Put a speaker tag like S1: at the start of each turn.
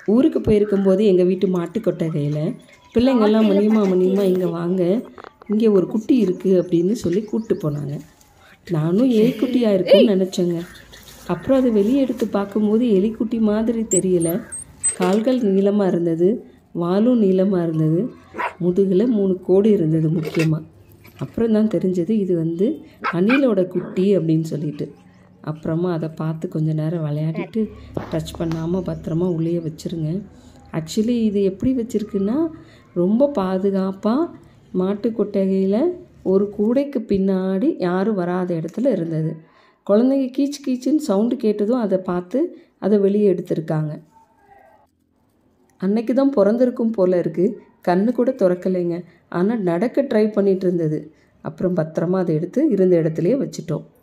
S1: ஊருக்கு போயிருக்கும்போது எங்கள் வீட்டு மாட்டு கொட்டகையில் பிள்ளைங்கள்லாம் மணியம்மா மணியம்மா இங்கே வாங்க இங்கே ஒரு குட்டி இருக்குது அப்படின்னு சொல்லி கூப்பிட்டு போனாங்க நானும் எலிக்குட்டியாக இருக்கும்னு நினச்சேங்க அப்புறம் அதை வெளியே எடுத்து பார்க்கும்போது எலிக்குட்டி மாதிரி தெரியல கால்கள் நீளமாக இருந்தது வாலும் நீளமாக இருந்தது முதுகில் மூணு கோடு இருந்தது முக்கியமாக அப்புறம் தான் தெரிஞ்சது இது வந்து அணிலோட குட்டி அப்படின்னு சொல்லிட்டு அப்புறமா அதை பார்த்து கொஞ்ச நேரம் விளையாடிட்டு டச் பண்ணாமல் பத்திரமா உள்ளே வச்சுருங்க ஆக்சுவலி இது எப்படி வச்சுருக்குன்னா ரொம்ப பாதுகாப்பாக மாட்டு கொட்டகையில் ஒரு கூடைக்கு பின்னாடி யாரும் வராத இடத்துல இருந்தது குழந்தைங்க கீச் கீச்சுன்னு சவுண்டு கேட்டதும் அதை பார்த்து அதை வெளியே எடுத்திருக்காங்க அன்னைக்கு தான் பிறந்திருக்கும் போல இருக்குது கண்ணு கூட திறக்கலைங்க ஆனால் நடக்க ட்ரை பண்ணிட்டு இருந்தது அப்புறம் பத்திரமா அதை எடுத்து இருந்த இடத்துலையே வச்சுட்டோம்